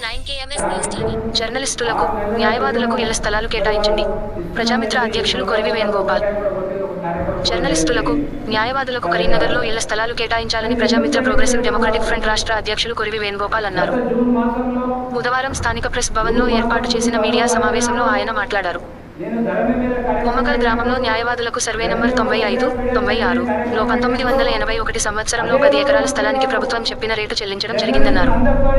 nine KMS news TV జర్నలిస్టులకు న్యాయవాదులకు ఇళ్ల స్థలాలు కేటాయించండి ప్రజామిత్ర అధ్యక్షులు కొరివి వేణుగోపాల్ జర్నలిస్టులకు న్యాయవాదులకు కరీంనగర్లో ఇళ్ల స్థలాలు కేటాయించాలని ప్రజామిత్ర ప్రోగ్రెసివ్ డెమోక్రటిక్ ఫ్రంట్ రాష్ట్ర అధ్యక్షులు కొరివి వేణుగోపాల్ అన్నారు బుధవారం స్థానిక ప్రెస్ భవన్లో ఏర్పాటు చేసిన మీడియా సమావేశంలో ఆయన మాట్లాడారు బొమ్మకల్ గ్రామంలో న్యాయవాదులకు సర్వే నంబర్ తొంభై ఐదు తొంభై ఆరు లో పంతొమ్మిది వందల ఎనభై ఒకటి సంవత్సరంలో పది ఎకరాల స్థలానికి ప్రభుత్వం చెప్పిన రేటు చెల్లించడం జరిగిందన్నారు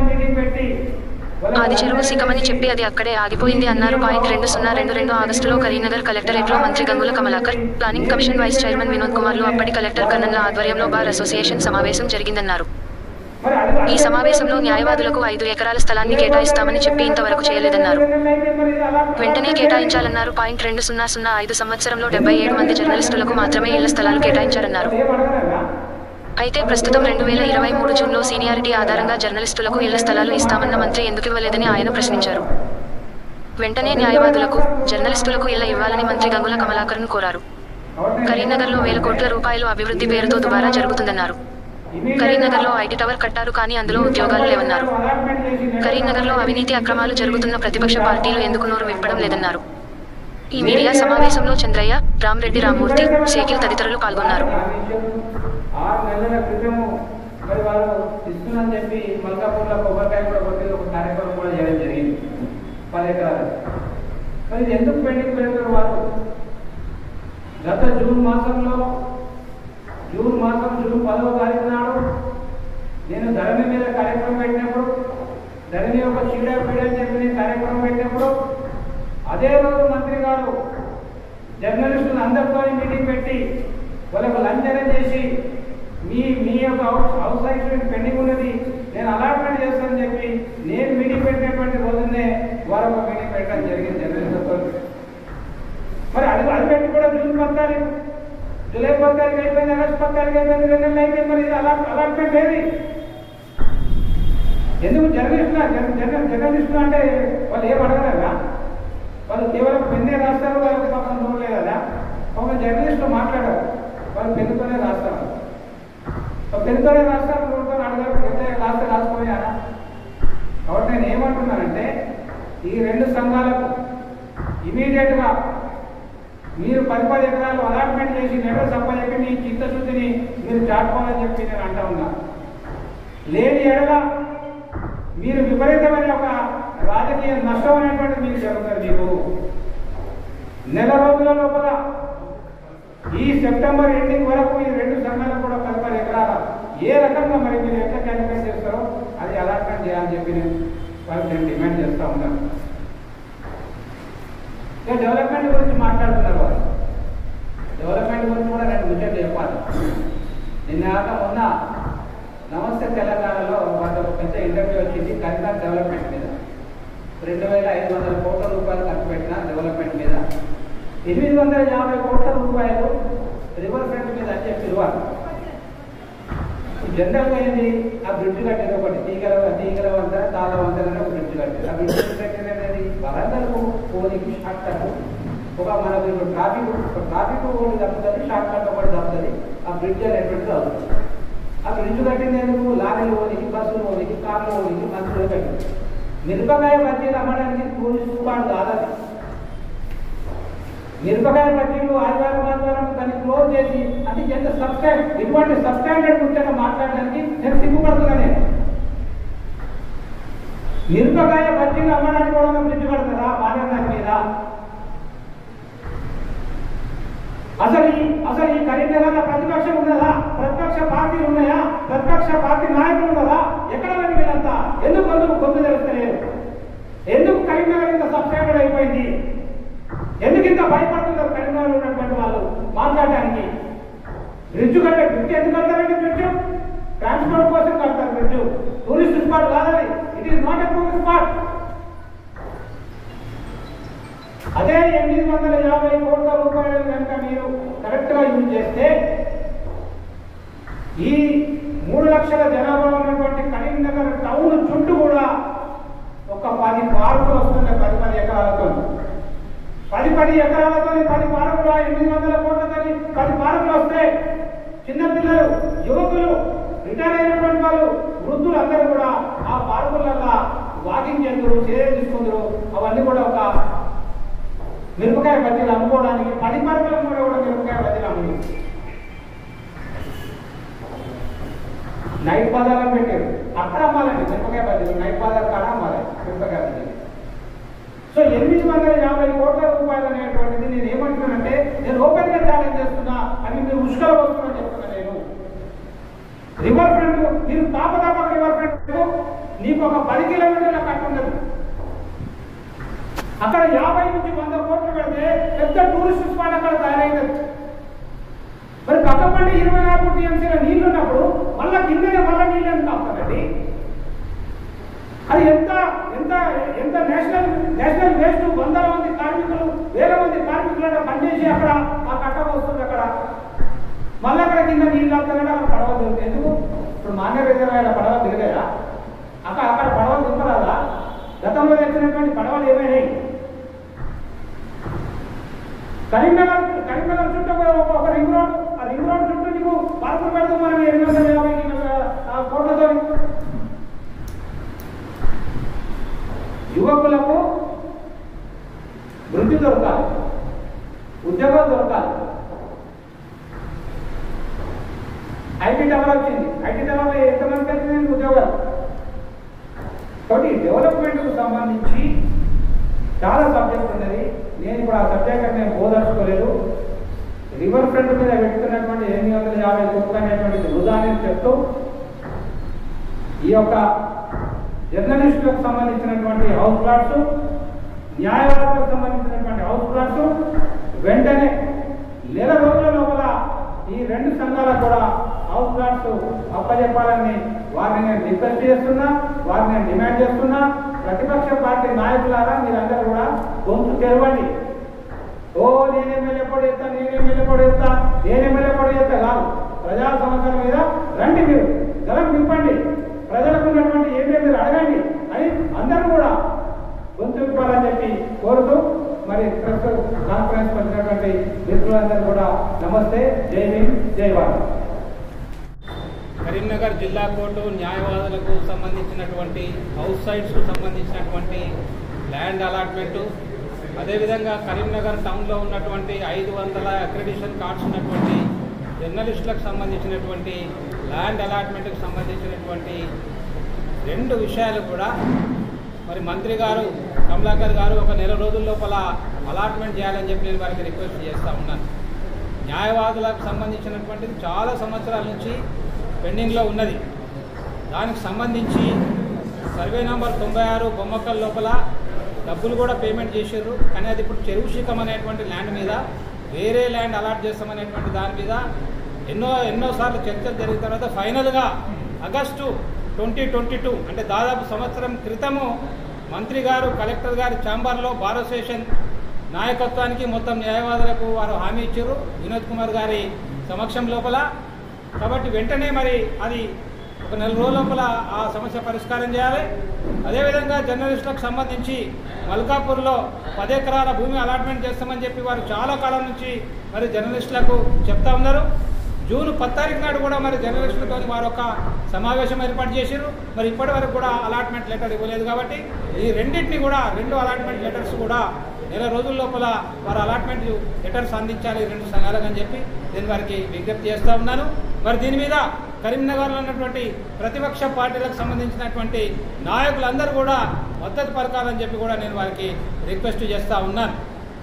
ఆది చెరువు సికమని చెప్పి అది అక్కడే ఆగిపోయింది అన్నారు పాయింట్ రెండు సున్నా రెండు రెండు ఆగస్టులో కరీంనగర్ కలెక్టరేట్లో మంత్రి Gangula Kamalakar planning commission vice chairman Vinod కుమార్లు అప్పటి కలెక్టర్ కన్నన్ల ఆధ్వర్యంలో బార్ అసోసియేషన్ సమావేశం జరిగిందన్నారు ఈ సమావేశంలో న్యాయవాదులకు ఐదు ఎకరాల స్థలాన్ని కేటాయిస్తామని చెప్పి ఇంతవరకు చేయలేదన్నారు వెంటనే కేటాయించాలన్నారు పాయింట్ రెండు సున్నా సున్నా ఐదు సంవత్సరంలో డెబ్బై ఏడు మంది జర్నలిస్టులకు మాత్రమే ఇళ్ల స్థలాలు కేటాయించారన్నారు అయితే ప్రస్తుతం రెండు వేల ఇరవై మూడు జూన్లో సీనియారిటీ ఆధారంగా జర్నలిస్టులకు ఇళ్ల స్థలాలు ఇస్తామన్న మంత్రి ఎందుకు ఇవ్వలేదని ఆయన ప్రశ్నించారు వెంటనే న్యాయవాదులకు జర్నలిస్టులకు ఇళ్ల ఇవ్వాలని మంత్రి గంగుల కమలాకర్ను కోరారు కరీంనగర్లో వేల కోట్ల రూపాయలు అభివృద్ధి పేరుతో దుబారా జరుగుతుందన్నారు కరీంనగర్లో ఐటీ టవర్ కట్టారు కానీ అందులో ఉద్యోగాలు లేవన్నారు కరీంనగర్లో అవినీతి అక్రమాలు జరుగుతున్న ప్రతిపక్ష పార్టీలు ఎందుకు నోరు విప్పడం లేదన్నారు ఈ మీడియా సమావేశంలో చంద్రయ్య రామ్రెడ్డి రామ్మూర్తి శేఖిల్ తదితరులు పాల్గొన్నారు ఆరు నెలల క్రితము మరి వాళ్ళు ఇస్తుందని చెప్పి మల్కాపూర్లో కొబ్బరికాయ కూడా కొట్టి ఒక కార్యక్రమం కూడా చేయడం జరిగింది పది ఎకరాలు మరి ఇది ఎందుకు పెండింగ్ పెడతారు వాళ్ళు గత జూన్ మాసంలో జూన్ మాసం జూన్ పదవ తారీఖు నాడు నేను ధరణి మీద కార్యక్రమం పెట్టినప్పుడు ధరణి ఒక చీడపీడ అని చెప్పి నేను కార్యక్రమం పెట్టినప్పుడు అదే రోజు మంత్రి గారు జర్నలిస్టులు అందరితో మీటింగ్ పెట్టి వాళ్ళకు లంచన చేసి మీ మీ యొక్క హౌస్ హౌస్ సైట్ పెండింగ్ ఉన్నది నేను అలాట్మెంట్ చేస్తానని చెప్పి నేను మీటింగ్ పెట్టినటువంటి రోజునే వారు ఒక మీటింగ్ పెట్టడం జరిగింది జర్నలిస్టులతో మరి అది అది పెట్టి కూడా జూన్ పద్నాలుగు జూలై పద్నాలుగు అయిపోయింది ఆగస్టు పద్నాలుగు అయిపోయింది రెండు నెలలు అయిపోయింది మరి ఇది అలా అలాట్మెంట్ ఏది ఎందుకు జర్నలిస్టులు జర్నల్ జర్నలిస్టులు అంటే వాళ్ళు ఏం అడగలేదా వాళ్ళు కేవలం పెన్నే రాస్తారు వాళ్ళకి పక్కన చూడలే కదా ఒక జర్నలిస్టులు మాట్లాడారు వాళ్ళు పెన్నుతోనే రాస్తారు ఒక పెన్నుతోనే రాస్తారు నోటితో అడగారు పెద్ద రాస్తే రాసిపోయారా కాబట్టి నేను ఏమంటున్నానంటే ఈ రెండు సంఘాలకు ఇమీడియట్గా మీరు పది పది ఎకరాలు అలాట్మెంట్ చేసి నెల సంపాదించి మీ చిత్తశుద్ధిని మీరు చాటుకోవాలని చెప్పి నేను అంటా ఉన్నా లేని ఎడల మీరు విపరీతమైన ఒక రాజకీయ నష్టం అనేటువంటిది మీకు జరుగుతుంది మీకు నెల రోజుల లోపల ఈ సెప్టెంబర్ ఎండింగ్ వరకు ఈ రెండు సంఘాలకు కూడా పది పది ఎకరాల ఏ రకంగా మరి మీరు ఎట్లా క్యాలిక్యులేట్ చేస్తారో అది అలాట్మెంట్ చేయాలని చెప్పి నేను వాళ్ళకి నేను డిమాండ్ చేస్తూ ఉన్నాను ఇక డెవలప్మెంట్ గురించి మాట్లాడుతున్నారు వాళ్ళు డెవలప్మెంట్ గురించి కూడా రెండు విషయాలు చెప్పాలి నిన్న కాక మొన్న నమస్తే తెలంగాణలో వాళ్ళ ఒక పెద్ద ఇంటర్వ్యూ వచ్చింది కరీంనగర్ డెవలప్మెంట్ మీద రెండు వేల ఐదు వందల కోట్ల రూపాయలు ఖర్చు పెట్టిన డెవలప్మెంట్ మీద ఎనిమిది వందల యాభై కోట్ల రూపాయలు రివర్ ఫ్రంట్ మీద అని చెప్పి ఇవ్వాలి జనరల్గా ఏంది ఆ బ్రిడ్జ్ కట్టేది ఒకటి తీగల తీగల వంద తాళ వంద అని ఒక బ్రిడ్జ్ కట్టేది ఆ బ్రిడ్జ్ కట్టేది అనేది వరంగల్కు పోనీకి షార్ట్ కట్ ఒక మనకు ఇప్పుడు ట్రాఫిక్ ట్రాఫిక్ ఒకటి తప్పుతుంది షార్ట్ కట్ ఒకటి తప్పుతుంది ఆ బ్రిడ్జ్ అనేటువంటిది అవుతుంది ఆ బ్రిడ్జ్ కట్టింది ఎందుకు లారీలు పోనీకి బస్సులు పోనీకి కార్లు పోనీకి మంత్రులు కట్టింది మిరపకాయ బజ్జీలు అమ్మడానికి టూరిస్ట్ స్పాట్ కాదని మిరపకాయ బజ్జీలు ఆదివారం ఆదివారం దాన్ని క్లోజ్ చేసి అది ఎంత సబ్స్టాండ్ ఇటువంటి సబ్స్టాండర్డ్ కూర్చొని మాట్లాడడానికి నేను సిగ్గుపడుతున్నా నేను మిరపకాయ బజ్జీలు అమ్మడానికి కూడా బ్రిడ్జ్ కడతారా మాట్లాడడానికి మీద అసలు ఈ అసలు ఈ కరీంనగర్లో ప్రతిపక్షం ఉన్నదా ప్రతిపక్ష పార్టీలు ఉన్నాయా ప్రతిపక్ష పార్టీ నాయకులు ఉన్నదా ఎక్కడ పోయి వీళ్ళంతా ఎందుకు కొందుకు గొంతు తెలుస్తలేరు ఎందుకు కరీంనగర్ ఇంత సబ్స్టాండర్డ్ అయిపోయింది ఎందుకు ఇంత భయపడుతున్నారు కరీంనగర్ ఉన్నటువంటి వాళ్ళు మాట్లాడడానికి బ్రిడ్జ్ కంటే బ్రిడ్జ్ ఎందుకు కడతారండి బ్రిడ్జ్ ట్రాన్స్పోర్ట్ కోసం కడతారు బ్రిడ్జ్ టూరిస్ట్ స్పాట్ కాదని it is not a tourist spot అదే ఎనిమిది వందల యాభై కోట్ల రూపాయలు కనుక మీరు కరెక్ట్ గా యూజ్ చేస్తే ఈ మూడు లక్షల జనాభా ఉన్నటువంటి కరీంనగర్ టౌన్ చుట్టూ కూడా ఒక పది పార్కులు వస్తున్నాయి పది పది ఎకరాలతో పది పది ఎకరాలతో పది పార్కులు ఎనిమిది వందల కోట్లతో పది పార్కులు వస్తే చిన్నపిల్లలు యువకులు రిటైర్ అయినటువంటి వాళ్ళు వృద్ధులు అందరూ కూడా ఆ పార్కులలో వాకింగ్ చర్యలు తీసుకుందరు అవన్నీ కూడా ఒక మిరపకాయ బజ్జీలు అమ్ముకోవడానికి పది మార్కులకు కూడా కూడా మిరపకాయ బజ్జీలు అమ్ముడు నైట్ బజార్లో పెట్టారు అక్కడ అమ్మాలండి మిరపకాయ బజ్జీలు నైట్ బజార్ కాడ అమ్మాలి మిరపకాయ బజ్జీలు సో ఎనిమిది వందల యాభై కోట్ల రూపాయలు అనేటువంటిది నేను ఏమంటున్నానంటే నేను ఓపెన్ గా ఛాలెంజ్ చేస్తున్నా అని మీరు ఉష్కల వస్తున్నా చెప్తున్నా నేను రివర్ ఫ్రంట్ మీరు తాపతాపక రివర్ ఫ్రంట్ నీకు ఒక పది కిలోమీటర్ల కట్ట ఉండదు అక్కడ యాభై నుంచి వంద కోట్లు పెడితే పెద్ద టూరిస్ట్ స్పాట్ అక్కడ తయారైంది మరి పక్కపండి ఇరవై నాలుగు టీఎంసీల నీళ్లు ఉన్నప్పుడు మళ్ళా కిందనే మళ్ళా నీళ్ళు ఎందుకు కాపుతారండి అది ఎంత ఎంత ఎంత నేషనల్ నేషనల్ వేస్ట్ వందల మంది కార్మికులు వేల మంది కార్మికులు అక్కడ పనిచేసి అక్కడ ఆ కట్ట వస్తుంది అక్కడ మళ్ళీ అక్కడ కింద నీళ్ళు ఆపుతారంటే అక్కడ పడవ దొరుకుతుంది ఎందుకు ఇప్పుడు మాన్య రిజర్వాయర్ పడవ దిగలేదా అక్కడ అక్కడ పడవలు దింపరాదా గతంలో తెచ్చినటువంటి పడవలు ఏమైనాయి కరీంనగర్ కరీంనగర్ చుట్టూ ఒక- ఒక- ఒక రింగ్ రోడ్ ఆ రింగ్ రోడ్ చుట్టూ నీకు పార్కులు పెడతాం మనం ఎనిమిది వందల యాభై ఆ, కోట్లతో యువకులకు వృత్తి దొరకాలి ఉద్యోగం దొరకాలి ఐటీ టవర్ వచ్చింది ఐటీ టవర్లో ఎంతమంది వచ్చింది ఉద్యోగాలు కాబట్టి డెవలప్మెంట్కు సంబంధించి చాలా సబ్జెక్ట్ ఉన్నది నేను ఇప్పుడు ఆ సబ్జెక్ట్ నేను బోధర్చుకోలేదు రివర్ ఫ్రంట్ మీద పెట్టుకున్నటువంటి ఎనిమిది వందల యాభై కోట్లు అనేటువంటి వృధా అని చెప్తూ ఈ యొక్క జర్నలిస్టులకు సంబంధించినటువంటి హౌస్ ప్లాట్స్ న్యాయవాదులకు సంబంధించినటువంటి హౌస్ ప్లాట్స్ వెంటనే నెల రోజుల లోపల ఈ రెండు సంఘాలకు కూడా హౌస్ ప్లాట్స్ అప్పచెప్పాలని వారిని నేను రిక్వెస్ట్ చేస్తున్నా వారిని నేను డిమాండ్ చేస్తున్నా ప్రతిపక్ష పార్టీ నాయకులారా మీరందరూ కూడా గొంతు తెరవండి ఓ నేను ఎమ్మెల్యే పొడి ఎత్తా నేను ఎమ్మెల్యే పొడి ఎత్తా నేను ఎమ్మెల్యే పొడి ఎత్తా కాదు ప్రజా సమస్యల మీద రండి మీరు గలం నింపండి ప్రజలకు ఉన్నటువంటి ఏమే మీరు అడగండి అని అందరూ కూడా గొంతు విప్పాలని చెప్పి కోరుతూ మరి ప్రెస్ కాన్ఫరెన్స్ వచ్చినటువంటి మిత్రులందరూ కూడా నమస్తే జై భీమ్ జై భారత్ కరీంనగర్ జిల్లా కోర్టు న్యాయవాదులకు సంబంధించినటువంటి హౌస్ సైట్స్కు సంబంధించినటువంటి ల్యాండ్ అలాట్మెంటు అదేవిధంగా కరీంనగర్ టౌన్లో ఉన్నటువంటి ఐదు వందల అక్రెడిషన్ కార్డ్స్ ఉన్నటువంటి జర్నలిస్టులకు సంబంధించినటువంటి ల్యాండ్ అలాట్మెంట్కి సంబంధించినటువంటి రెండు విషయాలు కూడా మరి మంత్రి గారు కమలాకర్ గారు ఒక నెల రోజుల లోపల అలాట్మెంట్ చేయాలని చెప్పి నేను వారికి రిక్వెస్ట్ చేస్తూ ఉన్నాను న్యాయవాదులకు సంబంధించినటువంటిది చాలా సంవత్సరాల నుంచి పెండింగ్లో ఉన్నది దానికి సంబంధించి సర్వే నంబర్ తొంభై ఆరు బొమ్మక్కల లోపల డబ్బులు కూడా పేమెంట్ చేసారు కానీ అది ఇప్పుడు చెరువు శిఖం అనేటువంటి ల్యాండ్ మీద వేరే ల్యాండ్ అలాట్ చేస్తామనేటువంటి దాని మీద ఎన్నో ఎన్నోసార్లు చర్చలు జరిగిన తర్వాత ఫైనల్గా ఆగస్టు ట్వంటీ ట్వంటీ టూ అంటే దాదాపు సంవత్సరం క్రితము మంత్రి గారు కలెక్టర్ గారి ఛాంబర్లో బార్ అసోసియేషన్ నాయకత్వానికి మొత్తం న్యాయవాదులకు వారు హామీ ఇచ్చారు వినోద్ కుమార్ గారి సమక్షం లోపల కాబట్టి వెంటనే మరి అది ఒక నెల రోజుల లోపల ఆ సమస్య పరిష్కారం చేయాలి అదేవిధంగా జర్నలిస్టులకు సంబంధించి మల్కాపూర్లో పది ఎకరాల భూమి అలాట్మెంట్ చేస్తామని చెప్పి వారు చాలా కాలం నుంచి మరి జర్నలిస్టులకు చెప్తా ఉన్నారు జూన్ పది తారీఖు నాడు కూడా మరి జర్నలిస్టులతో వారు ఒక సమావేశం ఏర్పాటు చేశారు మరి ఇప్పటి వరకు కూడా అలాట్మెంట్ లెటర్ ఇవ్వలేదు కాబట్టి ఈ రెండింటిని కూడా రెండు అలాట్మెంట్ లెటర్స్ కూడా నెల రోజుల లోపల వారు అలాట్మెంట్ లెటర్స్ అందించాలి రెండు సంఘాలకు అని చెప్పి నేను వారికి విజ్ఞప్తి చేస్తూ ఉన్నాను మరి దీని మీద కరీంనగర్లో ఉన్నటువంటి ప్రతిపక్ష పార్టీలకు సంబంధించినటువంటి నాయకులందరూ కూడా మద్దతు పలకాలని చెప్పి కూడా నేను వారికి రిక్వెస్ట్ చేస్తూ ఉన్నాను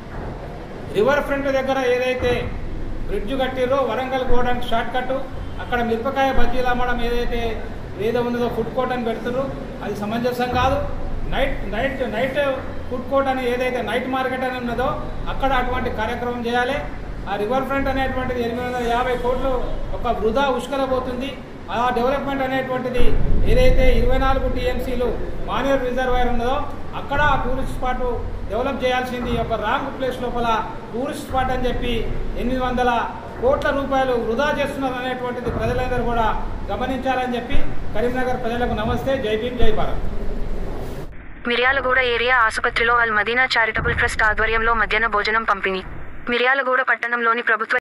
రివర్ ఫ్రంట్ దగ్గర ఏదైతే బ్రిడ్జ్ కట్టిరో వరంగల్ పోవడానికి షార్ట్ కట్ అక్కడ మిరపకాయ బజ్జీలు అమ్మడం ఏదైతే ఏదో ఉన్నదో ఫుడ్ కోర్ట్ అని పెడుతున్నారు అది సమంజసం కాదు night night night food court అని ఏదైతే నైట్ మార్కెట్ అని ఉన్నదో అక్కడ అటువంటి కార్యక్రమం చేయాలి ఆ రివర్ ఫ్రంట్ అనేటువంటిది ఎనిమిది వందల యాభై కోట్లు ఒక వృధా ఉష్కలబోతుంది ఆ డెవలప్మెంట్ అనేటువంటిది ఏదైతే ఇరవై నాలుగు టీఎంసీలు మానేర్ రిజర్వాయర్ ఉన్నదో అక్కడ ఆ టూరిస్ట్ స్పాట్ డెవలప్ చేయాల్సింది ఒక రాంగ్ ప్లేస్ లోపల టూరిస్ట్ స్పాట్ అని చెప్పి ఎనిమిది వందల కోట్ల రూపాయలు వృధా చేస్తున్నారు అనేటువంటిది ప్రజలందరూ కూడా గమనించాలని చెప్పి కరీంనగర్ ప్రజలకు నమస్తే జై భీమ్ జై భారత్ మిర్యాలగూడ ఏరియా ఆసుపత్రిలో అల్ మదీనా చారిటబుల్ ట్రస్ట్ ఆధ్వర్యంలో మధ్యాహ్న భోజనం పంపిణీ మిర్యాలగూడ పట్టణంలోని ప్రభుత్వ